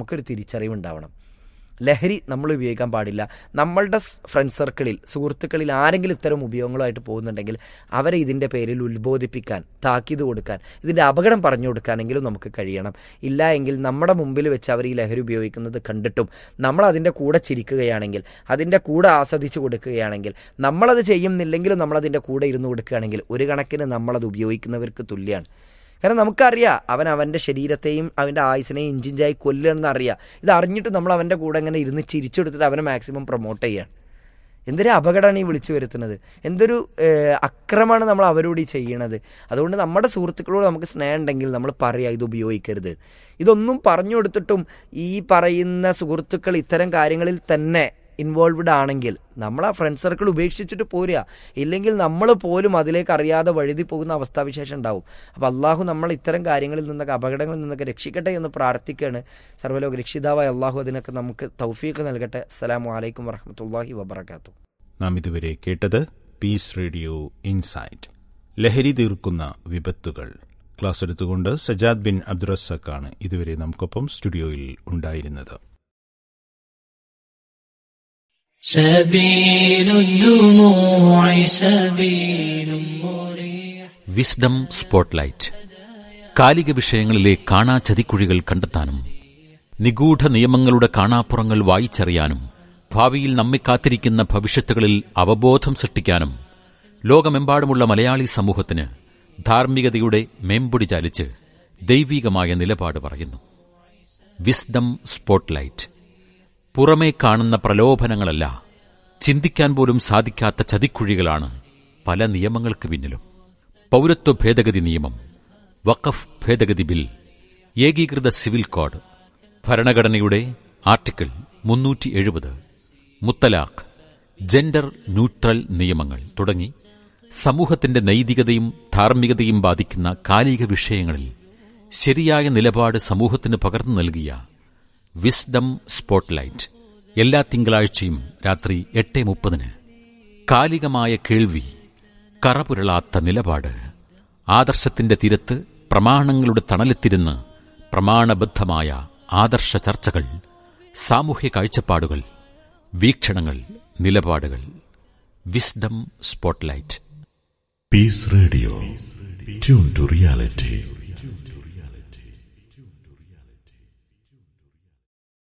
നമുക്കൊരു തിരിച്ചറിവുണ്ടാവണം ലഹരി നമ്മൾ ഉപയോഗിക്കാൻ പാടില്ല നമ്മളുടെ ഫ്രണ്ട് സർക്കിളിൽ സുഹൃത്തുക്കളിൽ ആരെങ്കിലും ഇത്തരം ഉപയോഗങ്ങളായിട്ട് പോകുന്നുണ്ടെങ്കിൽ അവരെ ഇതിൻ്റെ പേരിൽ ഉത്ബോധിപ്പിക്കാൻ താക്കീത് കൊടുക്കാൻ ഇതിൻ്റെ അപകടം പറഞ്ഞു കൊടുക്കാനെങ്കിലും നമുക്ക് കഴിയണം ഇല്ല എങ്കിൽ നമ്മുടെ മുമ്പിൽ വെച്ച് അവർ ഈ ലഹരി ഉപയോഗിക്കുന്നത് കണ്ടിട്ടും നമ്മൾ അതിൻ്റെ കൂടെ ചിരിക്കുകയാണെങ്കിൽ അതിൻ്റെ കൂടെ ആസ്വദിച്ച് കൊടുക്കുകയാണെങ്കിൽ നമ്മളത് ചെയ്യുന്നില്ലെങ്കിലും നമ്മളതിൻ്റെ കൂടെ ഇരുന്ന് കൊടുക്കുകയാണെങ്കിൽ ഒരു കണക്കിന് നമ്മളത് ഉപയോഗിക്കുന്നവർക്ക് തുല്യമാണ് കാരണം നമുക്കറിയാം അവൻ അവൻ്റെ ശരീരത്തെയും അവൻ്റെ ആയുസിനെയും ഇഞ്ചിഞ്ചായി കൊല്ലുകയെന്ന് അറിയാം ഇത് അറിഞ്ഞിട്ട് നമ്മൾ അവൻ്റെ കൂടെ ഇങ്ങനെ ഇരുന്ന് ചിരിച്ചെടുത്തിട്ട് അവനെ മാക്സിമം പ്രൊമോട്ട് ചെയ്യാണ് എന്തൊരു അപകടമാണ് ഈ വിളിച്ചു വരുത്തുന്നത് എന്തൊരു ഏഹ്, അക്രമമാണ് നമ്മൾ അവരോട് ഈ ചെയ്യണത് അതുകൊണ്ട് നമ്മുടെ സുഹൃത്തുക്കളോട് നമുക്ക് സ്നേഹം ഉണ്ടെങ്കിൽ നമ്മൾ പറയുക ഇത് ഉപയോഗിക്കരുത് ഇതൊന്നും പറഞ്ഞു കൊടുത്തിട്ടും ഈ പറയുന്ന സുഹൃത്തുക്കൾ ഇത്തരം കാര്യങ്ങളിൽ തന്നെ ഇൻവോൾവ്ഡ് ആണെങ്കിൽ നമ്മൾ ആ ഫ്രണ്ട് സർക്കിൾ ഉപേക്ഷിച്ചിട്ട് പോരുക ഇല്ലെങ്കിൽ നമ്മൾ പോലും അതിലേക്ക് അറിയാതെ വഴുതി പോകുന്ന അവസ്ഥാവിശേഷം ഉണ്ടാവും അപ്പോൾ അള്ളാഹു നമ്മൾ ഇത്തരം കാര്യങ്ങളിൽ നിന്നൊക്കെ അപകടങ്ങളിൽ നിന്നൊക്കെ രക്ഷിക്കട്ടെ എന്ന് പ്രാർത്ഥിക്കുകയാണ് സർവ്വലോക രക്ഷിതാവായ അള്ളാഹു അതിനൊക്കെ നമുക്ക് തൗഫീഖ് നൽകട്ടെ അസ്സലാമു അലൈക്കും വറഹമത്തല്ലാഹി വബർക്കാത്തു നാം ഇതുവരെ കേട്ടത് പീസ് റേഡിയോ ഇൻസൈറ്റ് ലഹരി തീർക്കുന്ന വിപത്തുകൾ ക്ലാസ് എടുത്തുകൊണ്ട് സജാദ് ബിൻ അബ്ദുറസാഖാണ് ഇതുവരെ നമുക്കൊപ്പം സ്റ്റുഡിയോയിൽ ഉണ്ടായിരുന്നത് سبيل الدموع سبيل مريح വിസ്ഡം സ്പോട്ട്ലൈറ്റ് കാലിക വിഷയങ്ങളിലെ കാണാ ചതിക്കുഴികൾ കണ്ടെത്താനും നിഗൂഢ നിയമങ്ങളുടെ കാണാപ്പുറങ്ങൾ വായിച്ചറിയാനും ഭാവിയിൽ നമ്മെ കാത്തിരിക്കുന്ന ഭവിഷ്യത്തുകളിൽ അവബോധം സൃഷ്ടിക്കാനും ലോകമെമ്പാടുമുള്ള മലയാളി സമൂഹത്തിന് ധാർമ്മികതയുടെ മേമ്പൊടി ചാലിച്ച് ദൈവീകമായ നിലപാട് പറയുന്നു വിസ്ഡം സ്പോട്ട്ലൈറ്റ് പുറമേ കാണുന്ന പ്രലോഭനങ്ങളല്ല ചിന്തിക്കാൻ പോലും സാധിക്കാത്ത ചതിക്കുഴികളാണ് പല നിയമങ്ങൾക്ക് പിന്നിലും പൗരത്വ ഭേദഗതി നിയമം വഖഫ് ഭേദഗതി ബിൽ ഏകീകൃത സിവിൽ കോഡ് ഭരണഘടനയുടെ ആർട്ടിക്കിൾ മുന്നൂറ്റി എഴുപത് മുത്തലാഖ് ജെൻഡർ ന്യൂട്രൽ നിയമങ്ങൾ തുടങ്ങി സമൂഹത്തിന്റെ നൈതികതയും ധാർമ്മികതയും ബാധിക്കുന്ന കാലിക വിഷയങ്ങളിൽ ശരിയായ നിലപാട് സമൂഹത്തിന് പകർന്നു നൽകിയ വിസ്ഡം സ്പോട്ട്ലൈറ്റ് എല്ലാ തിങ്കളാഴ്ചയും രാത്രി എട്ട് മുപ്പതിന് കാലികമായ കേൾവി കറപുരളാത്ത നിലപാട് ആദർശത്തിന്റെ തീരത്ത് പ്രമാണങ്ങളുടെ തണലെത്തിരുന്ന് പ്രമാണബദ്ധമായ ആദർശ ചർച്ചകൾ സാമൂഹ്യ കാഴ്ചപ്പാടുകൾ വീക്ഷണങ്ങൾ നിലപാടുകൾ wisdom spotlight Peace Radio. Tune to reality.